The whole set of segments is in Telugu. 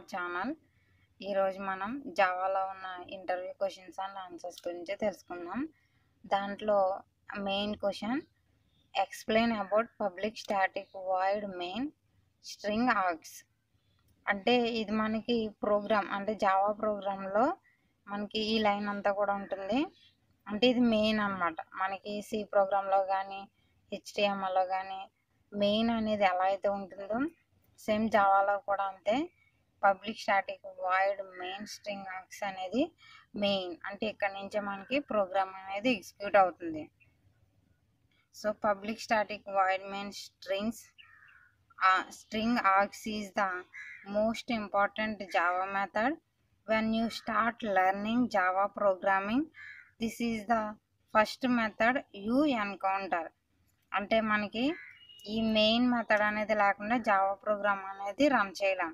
అవర్ ఛానల్ ఈరోజు మనం జావాలో ఉన్న ఇంటర్వ్యూ క్వశ్చన్స్ అండ్ ఆన్సర్స్ గురించి తెలుసుకుందాం దాంట్లో main question explain about public static void main string args అంటే ఇది మనకి ప్రోగ్రామ్ అంటే జావా ప్రోగ్రాంలో మనకి ఈ లైన్ అంతా కూడా ఉంటుంది అంటే ఇది మెయిన్ అన్నమాట మనకి సి ప్రోగ్రాంలో కానీ హెచ్టిఎంఎల్లో కానీ మెయిన్ అనేది ఎలా అయితే ఉంటుందో సేమ్ జావాలో కూడా అంతే public static void main string args అనేది మెయిన్ అంటే ఇక్కడ నుంచే మనకి ప్రోగ్రామ్ అనేది ఎగ్జిక్యూట్ అవుతుంది so public static void main strings string args is the most important Java method when you start learning java programming this is the first method you encounter అంటే మనకి ఈ మెయిన్ మెథడ్ అనేది లేకుండా జావా ప్రోగ్రామ్ అనేది రన్ చేయలేం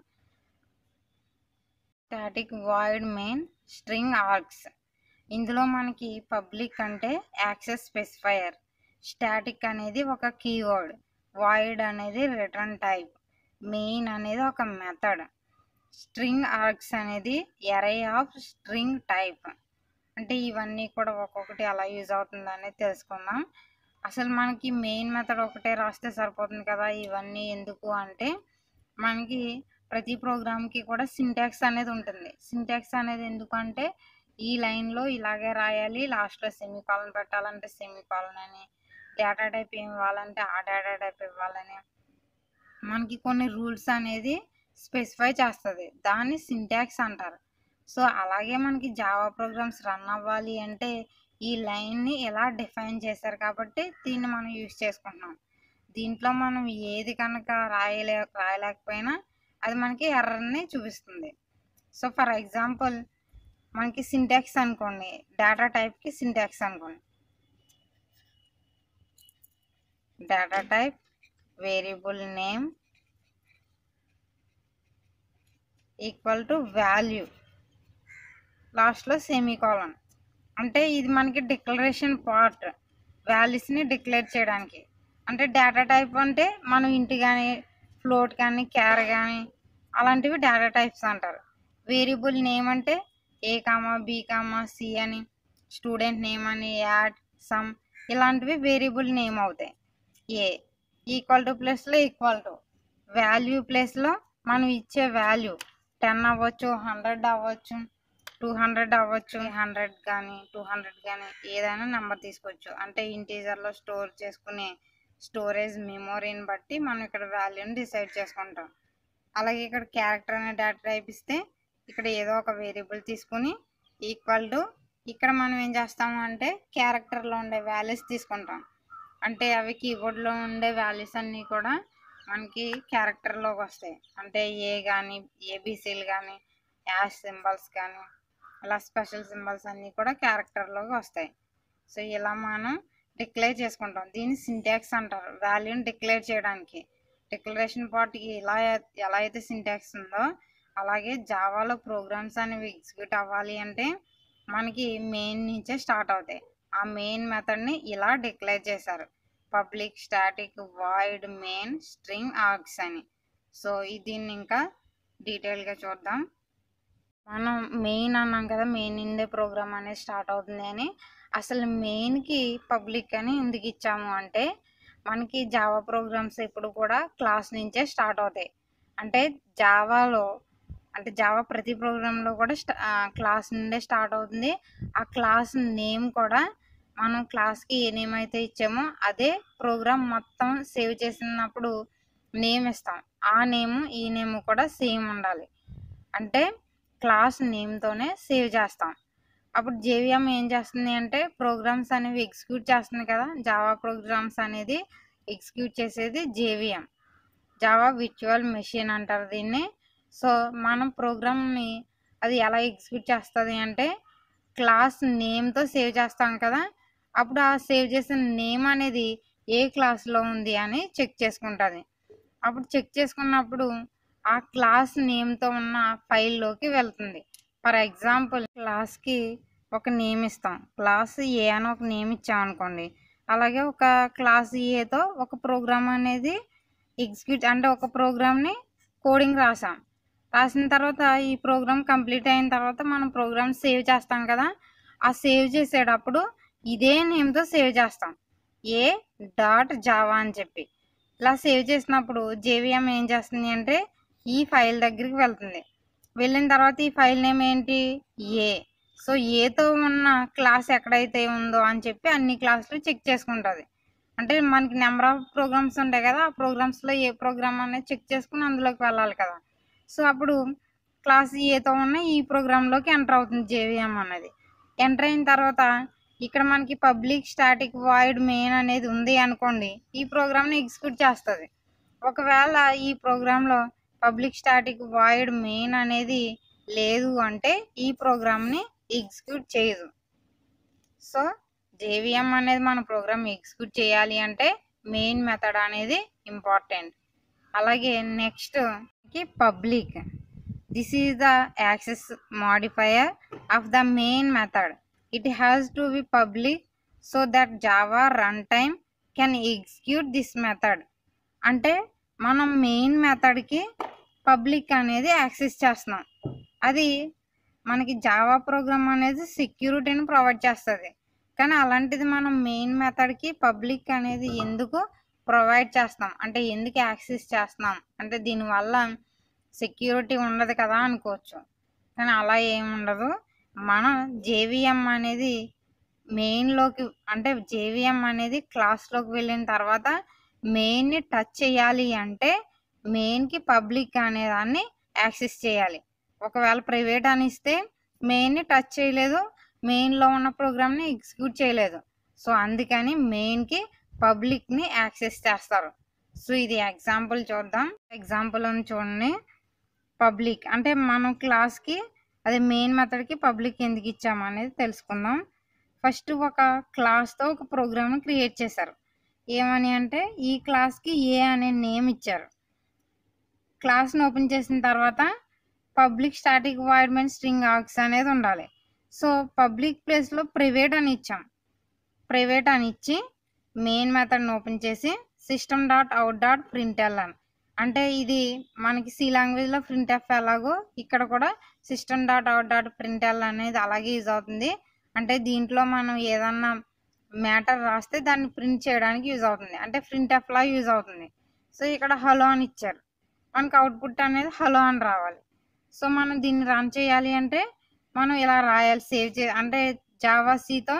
static void main string args ఇందులో మనకి పబ్లిక్ అంటే యాక్సెస్ స్పెసిఫైయర్ స్టాటిక్ అనేది ఒక కీవర్డ్ వాయిడ్ అనేది రిటర్న్ టైప్ మెయిన్ అనేది ఒక మెథడ్ స్ట్రింగ్ ఆర్గ్స్ అనేది ఎరే ఆఫ్ స్ట్రింగ్ టైప్ అంటే ఇవన్నీ కూడా ఒక్కొక్కటి ఎలా యూజ్ అవుతుంది అనేది తెలుసుకుందాం అసలు మనకి మెయిన్ మెథడ్ ఒకటే రాస్తే సరిపోతుంది కదా ఇవన్నీ ఎందుకు అంటే మనకి ప్రతి ప్రోగ్రామ్కి కూడా సింటాక్స్ అనేది ఉంటుంది సింటాక్స్ అనేది ఎందుకు అంటే ఈ లైన్లో ఇలాగే రాయాలి లాస్ట్లో సెమీ కాలన్ పెట్టాలంటే సెమీ కాలన్ అని డేటా టైప్ ఏం ఇవ్వాలంటే ఆ డేటా టైప్ ఇవ్వాలని మనకి కొన్ని రూల్స్ అనేది స్పెసిఫై చేస్తుంది దాన్ని సింటాక్స్ అంటారు సో అలాగే మనకి జావా ప్రోగ్రామ్స్ రన్ అవ్వాలి అంటే ఈ లైన్ని ఎలా డిఫైన్ చేశారు కాబట్టి దీన్ని మనం యూజ్ చేసుకుంటున్నాం దీంట్లో మనం ఏది కనుక రాయలే రాయలేకపోయినా అది మనకి ఎర్రర్ని చూపిస్తుంది సో ఫర్ ఎగ్జాంపుల్ మనకి సింటాక్స్ అనుకోండి డేటా టైప్కి సింటాక్స్ అనుకోండి data type variable name equal to value లాస్ట్లో సెమీకాలన్ అంటే ఇది మనకి డిక్లరేషన్ పార్ట్ వాల్యూస్ని డిక్లేర్ చేయడానికి అంటే డేటా టైప్ అంటే మనం ఇంటి కానీ ఫ్లోట్ కానీ క్యార్ కానీ అలాంటివి డేటా టైప్స్ అంటారు వేరియబుల్ నేమ్ అంటే A comma B comma C అని స్టూడెంట్ నేమ్ అని యాడ్ సమ్ ఇలాంటివి వేరియబుల్ నేమ్ అవుతాయి ఏ ఈక్వల్ టు ప్లస్లో ఈక్వల్ టు వాల్యూ ప్లేస్లో మనం ఇచ్చే వాల్యూ టెన్ అవ్వచ్చు హండ్రెడ్ అవ్వచ్చు టూ హండ్రెడ్ అవ్వచ్చు హండ్రెడ్ కానీ టూ హండ్రెడ్ కానీ ఏదైనా నెంబర్ తీసుకోవచ్చు అంటే ఇంటీజర్లో స్టోర్ చేసుకునే స్టోరేజ్ మెమొరీని బట్టి మనం ఇక్కడ వాల్యూని డిసైడ్ చేసుకుంటాం అలాగే ఇక్కడ క్యారెక్టర్ అనే డేటా టైప్ ఇస్తే ఇక్కడ ఏదో ఒక వేరియబుల్ తీసుకుని ఈక్వల్ టు ఇక్కడ మనం ఏం చేస్తాము అంటే క్యారెక్టర్లో ఉండే వాల్యూస్ తీసుకుంటాం అంటే అవి కీబోర్డ్లో ఉండే వాల్యూస్ అన్నీ కూడా మనకి క్యారెక్టర్లోకి వస్తాయి అంటే ఏ కానీ ఏబీసీలు కానీ యాష్ సింబల్స్ కానీ ఇలా స్పెషల్ సింబల్స్ అన్నీ కూడా క్యారెక్టర్లోకి వస్తాయి సో ఇలా మనం డిక్లేర్ చేసుకుంటాం దీన్ని సింటాక్స్ అంటారు వాల్యూని డిక్లేర్ చేయడానికి డిక్లరేషన్ పార్ట్కి ఇలా ఎలా అయితే సింటాక్స్ ఉందో అలాగే జావాలో ప్రోగ్రామ్స్ అనేవి ఎగ్జిక్యూట్ అవ్వాలి అంటే మనకి మెయిన్ నుంచే స్టార్ట్ అవుతాయి ఆ మెయిన్ మెథడ్ని ఇలా డిక్లేర్ చేశారు public static void main string args అని సో దీన్ని ఇంకా డీటెయిల్గా చూద్దాం మనం మెయిన్ అన్నాం కదా మెయిన్ ఇందే ప్రోగ్రామ్ అనేది స్టార్ట్ అవుతుంది అని అసలు మెయిన్కి పబ్లిక్ అని ఎందుకు ఇచ్చాము అంటే మనకి జావా ప్రోగ్రామ్స్ ఇప్పుడు కూడా క్లాస్ నుంచే స్టార్ట్ అవుతాయి అంటే జావాలో అంటే జావా ప్రతి ప్రోగ్రాంలో కూడా క్లాస్ నుండే స్టార్ట్ అవుతుంది ఆ క్లాస్ నేమ్ కూడా మనం క్లాస్కి ఏ నేమ్ అయితే ఇచ్చామో అదే ప్రోగ్రామ్ మొత్తం సేవ్ చేసినప్పుడు నేమ్ ఇస్తాం ఆ నేమ్ ఈ నేమ్ కూడా సేమ్ ఉండాలి అంటే క్లాస్ నేమ్తోనే సేవ్ చేస్తాం అప్పుడు జేవిఎం ఏం చేస్తుంది అంటే ప్రోగ్రామ్స్ అనేవి ఎగ్జిక్యూట్ చేస్తుంది కదా జావా ప్రోగ్రామ్స్ అనేది ఎగ్జిక్యూట్ చేసేది జేవిఎం జావా విర్చువల్ మెషిన్ అంటారు దీన్ని సో మనం ప్రోగ్రామ్ని అది ఎలా ఎగ్జిక్యూట్ చేస్తుంది అంటే క్లాస్ నేమ్తో సేవ్ చేస్తాం కదా అప్పుడు ఆ సేవ్ చేసిన నేమ్ అనేది ఏ క్లాస్లో ఉంది అని చెక్ చేసుకుంటుంది అప్పుడు చెక్ చేసుకున్నప్పుడు ఆ క్లాస్ నేమ్తో ఉన్న ఫైల్లోకి వెళ్తుంది ఫర్ ఎగ్జాంపుల్ క్లాస్కి ఒక నేమ్ ఇస్తాం క్లాస్ ఏ అని ఒక నేమ్ ఇచ్చామనుకోండి అలాగే ఒక క్లాస్ ఏతో ఒక ప్రోగ్రామ్ అనేది ఎగ్జిక్యూట్ అంటే ఒక ప్రోగ్రామ్ని కోడింగ్ రాసాం రాసిన తర్వాత ఈ ప్రోగ్రామ్ కంప్లీట్ అయిన తర్వాత మనం ప్రోగ్రామ్ సేవ్ చేస్తాం కదా ఆ సేవ్ చేసేటప్పుడు ఇదే నేమ్తో సేవ్ చేస్తాం ఏ డాట్ జావా అని చెప్పి ఇలా సేవ్ చేసినప్పుడు జేవిఎం ఏం చేస్తుంది అంటే ఈ ఫైల్ దగ్గరికి వెళ్తుంది వెళ్ళిన తర్వాత ఈ ఫైల్ నేమ్ ఏంటి ఏ సో ఏతో ఉన్న క్లాస్ ఎక్కడైతే ఉందో అని చెప్పి అన్ని క్లాసులు చెక్ చేసుకుంటుంది అంటే మనకి నెంబర్ ఆఫ్ ప్రోగ్రామ్స్ ఉంటాయి కదా ఆ ప్రోగ్రామ్స్లో ఏ ప్రోగ్రామ్ అనేది చెక్ చేసుకుని అందులోకి వెళ్ళాలి కదా సో అప్పుడు క్లాస్ ఏతో ఉన్న ఈ ప్రోగ్రాంలోకి ఎంటర్ అవుతుంది జేవిఎం అన్నది ఎంటర్ అయిన తర్వాత ఇక్కడ మనకి పబ్లిక్ స్టాటిక్ వాయిడ్ మెయిన్ అనేది ఉంది అనుకోండి ఈ ప్రోగ్రామ్ని ఎగ్జిక్యూట్ చేస్తుంది ఒకవేళ ఈ ప్రోగ్రాంలో పబ్లిక్ స్టాటిక్ వాయిడ్ మెయిన్ అనేది లేదు అంటే ఈ ప్రోగ్రామ్ని ఎగ్జిక్యూట్ చేయదు సో జేవిఎం అనేది మన ప్రోగ్రామ్ ఎగ్జిక్యూట్ చేయాలి అంటే మెయిన్ మెథడ్ అనేది ఇంపార్టెంట్ అలాగే next public this is the access modifier of the main method it has to be public so that Java run time can execute this method అంటే మనం మెయిన్ మెథడ్కి పబ్లిక్ అనేది యాక్సెస్ చేస్తున్నాం అది మనకి జావా ప్రోగ్రామ్ అనేది సెక్యూరిటీని ప్రొవైడ్ చేస్తుంది కానీ అలాంటిది మనం మెయిన్ మెథడ్కి పబ్లిక్ అనేది ఎందుకు ప్రొవైడ్ చేస్తాం అంటే ఎందుకు యాక్సెస్ చేస్తున్నాం అంటే దీనివల్ల సెక్యూరిటీ ఉండదు కదా అనుకోవచ్చు కానీ అలా ఏమి ఉండదు మనం జేవిఎం అనేది మెయిన్లోకి అంటే జేవిఎం అనేది క్లాస్లోకి వెళ్ళిన తర్వాత మెయిన్ని టచ్ చేయాలి అంటే మెయిన్కి పబ్లిక్ అనే దాన్ని యాక్సెస్ చేయాలి ఒకవేళ ప్రైవేట్ అని ఇస్తే మెయిన్ని టచ్ చేయలేదు మెయిన్లో ఉన్న ప్రోగ్రామ్ని ఎగ్జిక్యూట్ చేయలేదు సో అందుకని మెయిన్కి పబ్లిక్ని యాక్సెస్ చేస్తారు సో ఇది ఎగ్జాంపుల్ చూద్దాం ఎగ్జాంపుల్ అని చూడండి పబ్లిక్ అంటే మనం క్లాస్కి అదే మెయిన్ మెథడ్కి పబ్లిక్ ఎందుకు ఇచ్చాము అనేది తెలుసుకుందాం ఫస్ట్ ఒక క్లాస్తో ఒక ప్రోగ్రామ్ని క్రియేట్ చేశారు ఏమని అంటే ఈ క్లాస్కి ఏ అనే నేమ్ ఇచ్చారు క్లాస్ని ఓపెన్ చేసిన తర్వాత public static void main string args అనేది ఉండాలి సో పబ్లిక్ ప్లేస్లో ప్రైవేట్ అని ఇచ్చాం ప్రైవేట్ అని ఇచ్చి మెయిన్ మెథడ్ని ఓపెన్ చేసి system dot out dot print అని అంటే ఇది మనకి సి లాంగ్వేజ్లో ప్రింట్ ఎఫ్ ఎలాగో ఇక్కడ కూడా system dot out dot print అనేది అలాగే యూజ్ అవుతుంది అంటే దీంట్లో మనం ఏదన్నా మ్యాటర్ రాస్తే దాన్ని ప్రింట్ చేయడానికి యూజ్ అవుతుంది అంటే ప్రింట్ ఎఫ్ లా యూజ్ అవుతుంది సో ఇక్కడ హలో అని ఇచ్చారు మనకి అవుట్పుట్ అనేది హలో అని రావాలి సో మనం దీన్ని రన్ చేయాలి అంటే మనం ఇలా రాయాలి సేవ్ చే అంటే జావాసీతో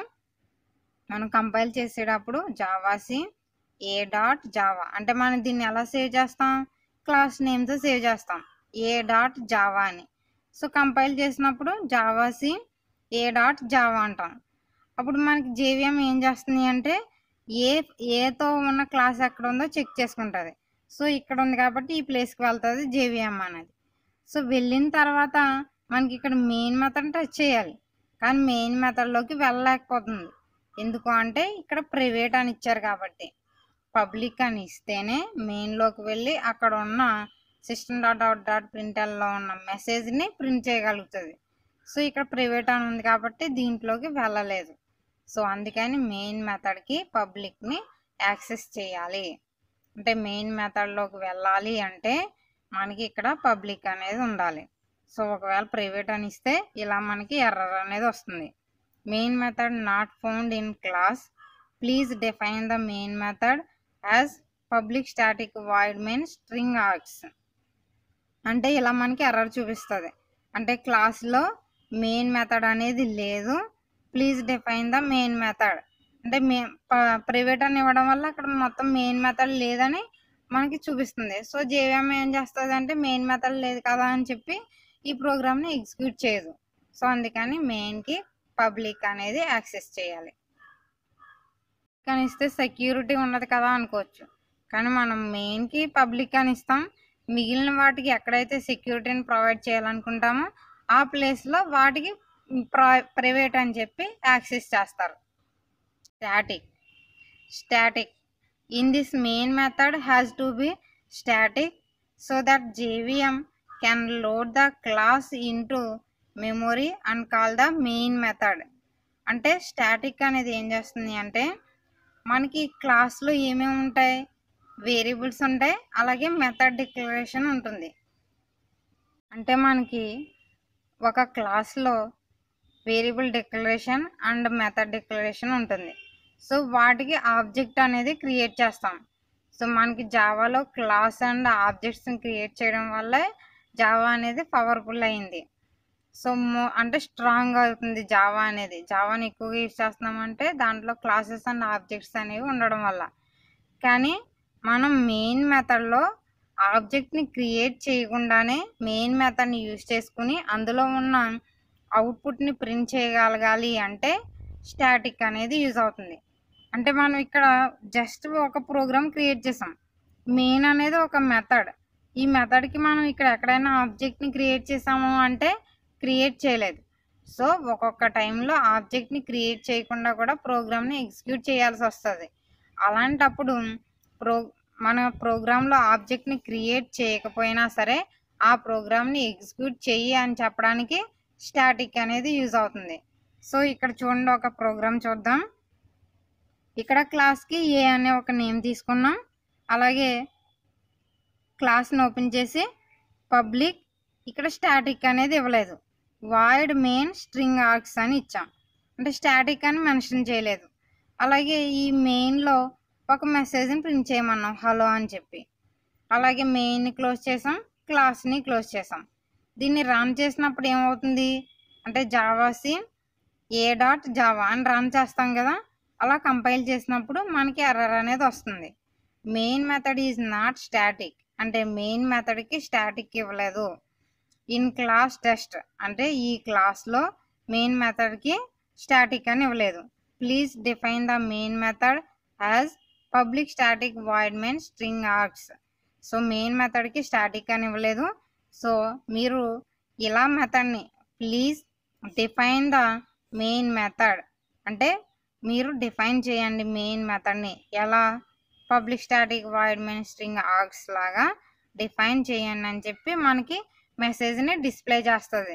మనం కంపైల్ చేసేటప్పుడు జావాసీ ఏ డాట్ జావా అంటే మనం దీన్ని ఎలా సేవ్ చేస్తాం క్లాస్ నేమ్తో సేవ్ చేస్తాం ఏ డాట్ జావా అని సో కంపైల్ చేసినప్పుడు జావాసీ ఏ డాట్ జావా అంటాం అప్పుడు మనకి జేవిఎం ఏం చేస్తుంది అంటే ఏ ఏతో ఉన్న క్లాస్ ఎక్కడ ఉందో చెక్ చేసుకుంటుంది సో ఇక్కడ ఉంది కాబట్టి ఈ ప్లేస్కి వెళ్తుంది జేవిఎం అనేది సో వెళ్ళిన తర్వాత మనకి ఇక్కడ మెయిన్ మెథడ్ టచ్ చేయాలి కానీ మెయిన్ మెథడ్లోకి వెళ్ళలేకపోతుంది ఎందుకు అంటే ఇక్కడ ప్రైవేట్ అని ఇచ్చారు కాబట్టి పబ్లిక్ అని ఇస్తేనే మెయిన్లోకి వెళ్ళి అక్కడ ఉన్న సిస్టమ్ డాట్ అవుట్ డాట్ ప్రింటర్లో ఉన్న మెసేజ్ని ప్రింట్ చేయగలుగుతుంది సో ఇక్కడ ప్రైవేట్ అని ఉంది కాబట్టి దీంట్లోకి వెళ్ళలేదు సో అందుకని మెయిన్ మెథడ్కి పబ్లిక్ని యాక్సెస్ చేయాలి అంటే మెయిన్ మెథడ్లోకి వెళ్ళాలి అంటే మనకి ఇక్కడ పబ్లిక్ అనేది ఉండాలి సో ఒకవేళ ప్రైవేట్ అని ఇస్తే ఇలా మనకి ఎర్రర్ అనేది వస్తుంది main method not found in class please define the main method as public static void main string args అంటే ఇలా మనకి ఎర్రర్ చూపిస్తుంది అంటే క్లాస్లో మెయిన్ మెథడ్ అనేది లేదు please define the main method అంటే మే ప్రైవేట్ అని ఇవ్వడం వల్ల అక్కడ మొత్తం మెయిన్ మెథడ్ లేదని మనకి చూపిస్తుంది సో జేవిఎం ఏం చేస్తుంది అంటే మెయిన్ మెథడ్ లేదు కదా అని చెప్పి ఈ ప్రోగ్రామ్ని ఎగ్జిక్యూట్ చేయదు సో అందుకని మెయిన్కి పబ్లిక్ అనేది యాక్సెస్ చేయాలి కానీ ఇస్తే సెక్యూరిటీ ఉండదు కదా అనుకోవచ్చు కానీ మనం మెయిన్కి పబ్లిక్ అని ఇస్తాం మిగిలిన వాటికి ఎక్కడైతే సెక్యూరిటీని ప్రొవైడ్ చేయాలనుకుంటామో ఆ ప్లేస్లో వాటికి ప్రైవేట్ అని చెప్పి యాక్సెస్ చేస్తారు static static in this main method has to be static so that JVM can load the class into memory and call the main method అంటే స్టాటిక్ అనేది ఏం చేస్తుంది అంటే మనకి క్లాస్లో ఏమేమి ఉంటాయి వేరియబుల్స్ ఉంటాయి అలాగే మెథడ్ డిక్లరేషన్ ఉంటుంది అంటే మనకి ఒక క్లాస్లో variable declaration and method declaration ఉంటుంది సో వాటికి ఆబ్జెక్ట్ అనేది క్రియేట్ చేస్తాం సో మనకి జావాలో క్లాస్ అండ్ ఆబ్జెక్ట్స్ని క్రియేట్ చేయడం వల్ల జావా అనేది పవర్ఫుల్ అయింది సో మో అంటే స్ట్రాంగ్ అవుతుంది జావా అనేది జావాని ఎక్కువగా యూజ్ చేస్తున్నామంటే దాంట్లో క్లాసెస్ అండ్ ఆబ్జెక్ట్స్ అనేవి ఉండడం వల్ల కానీ మనం మెయిన్ మెథడ్లో ఆబ్జెక్ట్ని క్రియేట్ చేయకుండానే మెయిన్ మెథడ్ని యూజ్ చేసుకుని అందులో ఉన్న అవుట్పుట్ని ప్రింట్ చేయగలగాలి అంటే స్టాటిక్ అనేది యూజ్ అవుతుంది అంటే మనం ఇక్కడ జస్ట్ ఒక ప్రోగ్రామ్ క్రియేట్ చేసాం మెయిన్ అనేది ఒక మెథడ్ ఈ మెథడ్కి మనం ఇక్కడ ఎక్కడైనా ఆబ్జెక్ట్ని క్రియేట్ చేసాము అంటే క్రియేట్ చేయలేదు సో ఒక్కొక్క టైంలో ఆబ్జెక్ట్ని క్రియేట్ చేయకుండా కూడా ప్రోగ్రామ్ని ఎగ్జిక్యూట్ చేయాల్సి వస్తుంది అలాంటప్పుడు ప్రో మన ప్రోగ్రాంలో ఆబ్జెక్ట్ని క్రియేట్ చేయకపోయినా సరే ఆ ప్రోగ్రామ్ని ఎగ్జిక్యూట్ చెయ్యి అని చెప్పడానికి స్టాటిక్ అనేది యూజ్ అవుతుంది సో ఇక్కడ చూడండి ఒక ప్రోగ్రామ్ చూద్దాం ఇక్కడ క్లాస్కి ఏ అనే ఒక నేమ్ తీసుకున్నాం అలాగే క్లాస్ని ఓపెన్ చేసి పబ్లిక్ ఇక్కడ స్టాటిక్ అనేది ఇవ్వలేదు వాయిడ్ మెయిన్ స్ట్రింగ్ ఆర్క్స్ అని ఇచ్చాం అంటే స్టాటిక్ అని మెన్షన్ చేయలేదు అలాగే ఈ మెయిన్లో ఒక మెసేజ్ని ప్రింట్ చేయమన్నాం హలో అని చెప్పి అలాగే మెయిన్ని క్లోజ్ చేసాం క్లాస్ని క్లోజ్ చేసాం దీన్ని రన్ చేసినప్పుడు ఏమవుతుంది అంటే జావాసి ఏ డాట్ జావా అని రన్ చేస్తాం కదా అలా కంపైల్ చేసినప్పుడు మనకి ఎర్రర్ అనేది వస్తుంది main method is not static అంటే మెయిన్ మెథడ్కి స్టాటిక్ ఇవ్వలేదు ఇన్ క్లాస్ టెస్ట్ అంటే ఈ క్లాస్లో మెయిన్ మెథడ్కి స్టాటిక్ అని ఇవ్వలేదు please define the main method as public static void main string args so main మెథడ్కి స్టాటిక్ అని ఇవ్వలేదు సో మీరు ఇలా మెథడ్ని please define the main method అంటే మీరు డిఫైన్ చేయండి మెయిన్ మెథడ్ని ఎలా public static void main string args లాగా డిఫైన్ చేయండి అని చెప్పి మనకి మెసేజ్ని డిస్ప్లే చేస్తుంది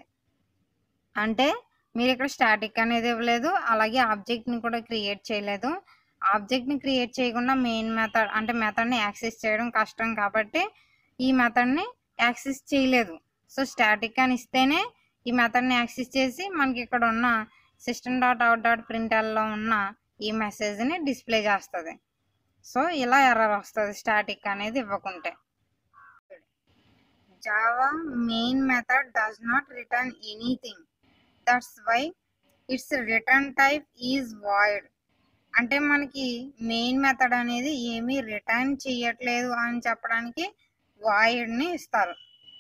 అంటే మీరు ఇక్కడ స్టాటిక్ అనేది ఇవ్వలేదు అలాగే ఆబ్జెక్ట్ని కూడా క్రియేట్ చేయలేదు ఆబ్జెక్ట్ని క్రియేట్ చేయకుండా మెయిన్ మెథడ్ అంటే మెథడ్ని యాక్సెస్ చేయడం కష్టం కాబట్టి ఈ మెథడ్ని యాక్సెస్ చేయలేదు సో స్టాటిక్ అని ఇస్తేనే ఈ మెథడ్ని యాక్సెస్ చేసి మనకి ఇక్కడ ఉన్న సిస్టమ్ డాట్ అవుట్ డాట్ ప్రింటర్లో ఉన్న ఈ మెసేజ్ని డిస్ప్లే చేస్తుంది సో ఇలా ఎర్రర్ వస్తుంది స్టాటిక్ అనేది ఇవ్వకుంటే Java main method does not return anything that's why its return type is void అంటే మనకి మెయిన్ మెథడ్ అనేది ఏమీ రిటర్న్ చేయట్లేదు అని చెప్పడానికి వాయిడ్ని ఇస్తారు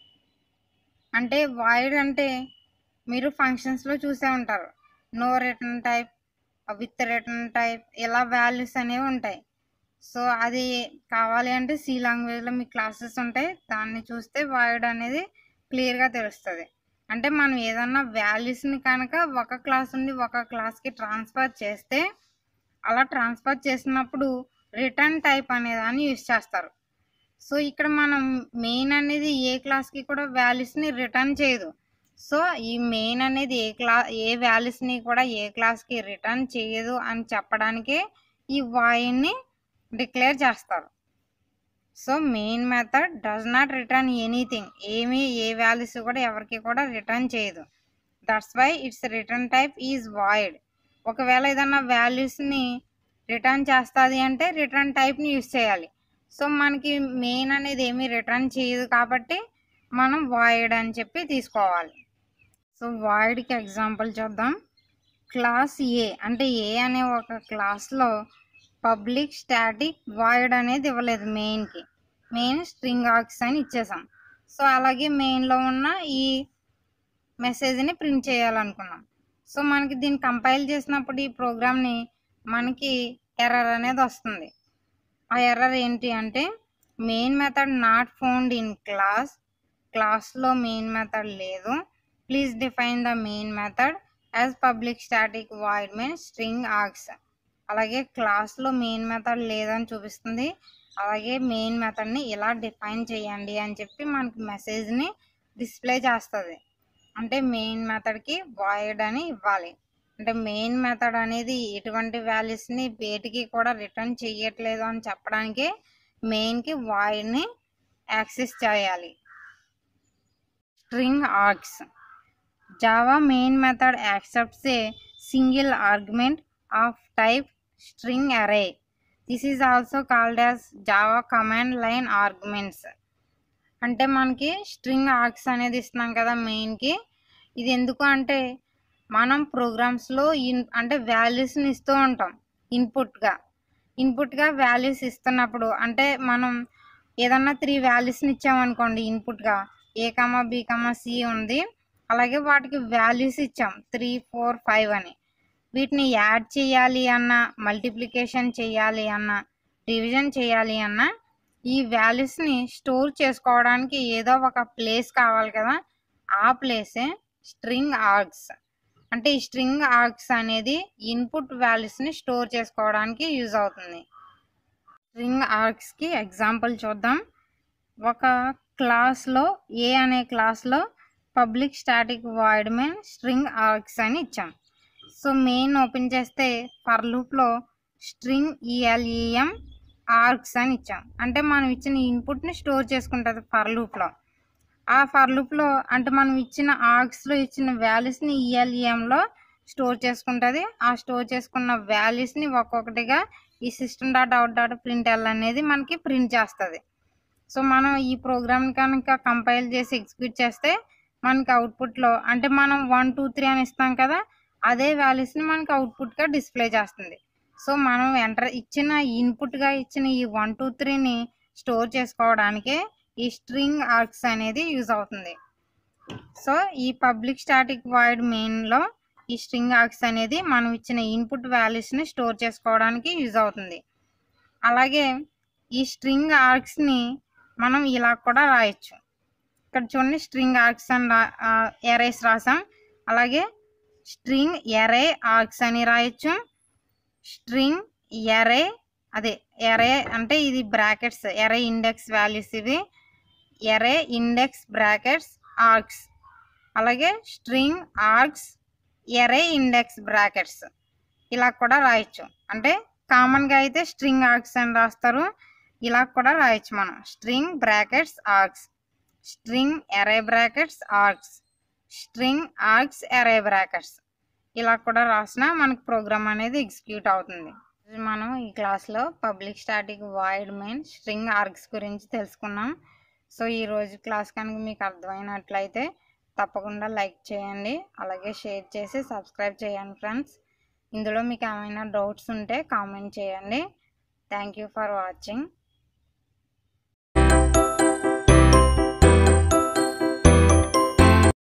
అంటే వాయిడ్ అంటే మీరు ఫంక్షన్స్లో చూసే ఉంటారు no return type with return type ఇలా వాల్యూస్ అనేవి ఉంటాయి సో అది కావాలి అంటే సి లాంగ్వేజ్లో మీ క్లాసెస్ ఉంటాయి దాన్ని చూస్తే వాయిడ్ అనేది క్లియర్గా తెలుస్తుంది అంటే మనం ఏదన్నా వాల్యూస్ని కనుక ఒక క్లాస్ నుండి ఒక క్లాస్కి ట్రాన్స్ఫర్ చేస్తే అలా ట్రాన్స్ఫర్ చేసినప్పుడు రిటర్న్ టైప్ అనే దాన్ని యూజ్ చేస్తారు సో ఇక్కడ మనం మెయిన్ అనేది ఏ క్లాస్కి కూడా వాల్యూస్ని రిటర్న్ చేయదు సో ఈ మెయిన్ అనేది ఏ క్లా ఏ వాల్యూస్ని కూడా ఏ క్లాస్కి రిటర్న్ చేయదు అని చెప్పడానికే ఈ వాయిడ్ని డిక్లేర్ చేస్తారు so main method does not return anything ఏమీ ఏ వాల్యూస్ కూడా ఎవరికి కూడా రిటర్న్ చేయదు that's why its return type is void ఒకవేళ ఏదన్నా వాల్యూస్ని రిటర్న్ చేస్తుంది అంటే రిటర్న్ టైప్ని యూజ్ చేయాలి సో మనకి మెయిన్ అనేది ఏమీ రిటర్న్ చేయదు కాబట్టి మనం వాయిడ్ అని చెప్పి తీసుకోవాలి సో వాయిడ్కి ఎగ్జాంపుల్ చూద్దాం క్లాస్ ఏ అంటే ఏ అనే ఒక క్లాస్లో పబ్లిక్ స్టాటిక్ వాయిడ్ అనేది ఇవ్వలేదు మెయిన్కి మెయిన్ స్ట్రింగ్ ఆక్స్ అని ఇచ్చేసాం సో అలాగే మెయిన్లో ఉన్న ఈ మెసేజ్ని ప్రింట్ చేయాలనుకున్నాం సో మనకి దీన్ని కంపైల్ చేసినప్పుడు ఈ ప్రోగ్రామ్ని మనకి ఎర్రర్ అనేది వస్తుంది ఆ ఎర్రర్ ఏంటి అంటే main method not found in class క్లాస్లో మెయిన్ మెథడ్ లేదు please define the main method as public static void main string args అలాగే క్లాస్లో మెయిన్ మెథడ్ లేదని చూపిస్తుంది అలాగే మెయిన్ మెథడ్ని ఇలా డిఫైన్ చేయండి అని చెప్పి మనకి మెసేజ్ని డిస్ప్లే చేస్తుంది అంటే మెయిన్ మెథడ్కి వాయిడ్ అని ఇవ్వాలి అంటే మెయిన్ మెథడ్ అనేది ఎటువంటి వాల్యూస్ని వేటికి కూడా రిటర్న్ చేయట్లేదు అని చెప్పడానికి మెయిన్కి వాయిడ్ని యాక్సెస్ చేయాలి string args java main method accepts a single argument of type string array this is also called as java command line arguments అంటే మనకి స్ట్రింగ్ ఆర్క్స్ అనేది ఇస్తున్నాం కదా మెయిన్కి ఇది ఎందుకు అంటే మనం ప్రోగ్రామ్స్లో ఇన్ అంటే వాల్యూస్ని ఇస్తూ ఉంటాం ఇన్పుట్గా ఇన్పుట్గా వాల్యూస్ ఇస్తున్నప్పుడు అంటే మనం ఏదన్నా త్రీ వాల్యూస్ని ఇచ్చామనుకోండి ఇన్పుట్గా ఏ కమా బి కమా సి ఉంది అలాగే వాటికి వాల్యూస్ ఇచ్చాం త్రీ ఫోర్ ఫైవ్ అని వీటిని యాడ్ చేయాలి అన్న మల్టిప్లికేషన్ చేయాలి అన్న డివిజన్ చేయాలి అన్న ఈ వాల్యూస్ని స్టోర్ చేసుకోవడానికి ఏదో ఒక ప్లేస్ కావాలి కదా ఆ ప్లేసే స్ట్రింగ్ ఆర్గ్స్ అంటే ఈ స్ట్రింగ్ ఆర్గ్స్ అనేది ఇన్పుట్ వాల్యూస్ని స్టోర్ చేసుకోవడానికి యూజ్ అవుతుంది స్ట్రింగ్ ఆర్గ్స్కి ఎగ్జాంపుల్ చూద్దాం ఒక క్లాస్లో ఏ అనే క్లాస్లో public static void main string args అని ఇచ్చాం సో మెయిన్ ఓపెన్ చేస్తే ఫర్ లూప్లో స్ట్రింగ్ ఈఎల్ఈఎం ఆర్గ్స్ అని ఇచ్చాం అంటే మనం ఇచ్చిన ఇన్పుట్ని స్టోర్ చేసుకుంటుంది ఫర్ లూప్లో ఆ ఫర్ లూప్లో అంటే మనం ఇచ్చిన ఆర్గ్స్లో ఇచ్చిన వాల్యూస్ని ఈఎల్ఈఎంలో స్టోర్ చేసుకుంటుంది ఆ స్టోర్ చేసుకున్న వాల్యూస్ని ఒక్కొక్కటిగా ఈ system dot out dot print L అనేది మనకి ప్రింట్ చేస్తుంది సో మనం ఈ ప్రోగ్రామ్ కనుక కంపైల్ చేసి ఎగ్జిక్యూట్ చేస్తే మనకి అవుట్పుట్లో అంటే మనం వన్ టూ త్రీ అని ఇస్తాం కదా అదే వాల్యూస్ని మనకి అవుట్పుట్గా డిస్ప్లే చేస్తుంది సో మనం ఎంటర్ ఇచ్చిన ఇన్పుట్గా ఇచ్చిన ఈ వన్ టూ త్రీని స్టోర్ చేసుకోవడానికే ఈ స్ట్రింగ్ ఆర్క్స్ అనేది యూజ్ అవుతుంది సో ఈ పబ్లిక్ స్టాటిక్ వాయిడ్ మెయిన్లో ఈ స్ట్రింగ్ ఆర్క్స్ అనేది మనం ఇచ్చిన ఇన్పుట్ వాల్యూస్ని స్టోర్ చేసుకోవడానికి యూజ్ అవుతుంది అలాగే ఈ స్ట్రింగ్ ఆర్క్స్ని మనం ఇలా కూడా రాయొచ్చు ఇక్కడ చూడండి స్ట్రింగ్ ఆర్క్స్ అని రా ఎరేస్ రాసాం అలాగే స్ట్రింగ్ ఎరే ఆర్క్స్ అని రాయొచ్చు స్ట్రింగ్ ఎరే అదే ఎరే అంటే ఇది బ్రాకెట్స్ ఎరే ఇండెక్స్ వాల్యూస్ ఇవి ఎరే ఇండెక్స్ బ్రాకెట్స్ ఆర్క్స్ అలాగే string args array index brackets ఇలా కూడా రాయొచ్చు అంటే కామన్గా అయితే స్ట్రింగ్ ఆర్క్స్ అని రాస్తారు ఇలా కూడా రాయొచ్చు మనం string brackets args string array brackets args string args array brackets ఇలా కూడా రాసినా మనకి ప్రోగ్రామ్ అనేది ఎగ్జిక్యూట్ అవుతుంది మనం ఈ క్లాస్లో public static void main string args గురించి తెలుసుకున్నాం సో ఈ రోజు క్లాస్ కనుక మీకు అర్థమైనట్లయితే తప్పకుండా లైక్ చేయండి అలాగే షేర్ చేసి సబ్స్క్రైబ్ చేయండి ఫ్రెండ్స్ ఇందులో మీకు ఏమైనా డౌట్స్ ఉంటే కామెంట్ చేయండి థ్యాంక్ యూ ఫర్ వాచింగ్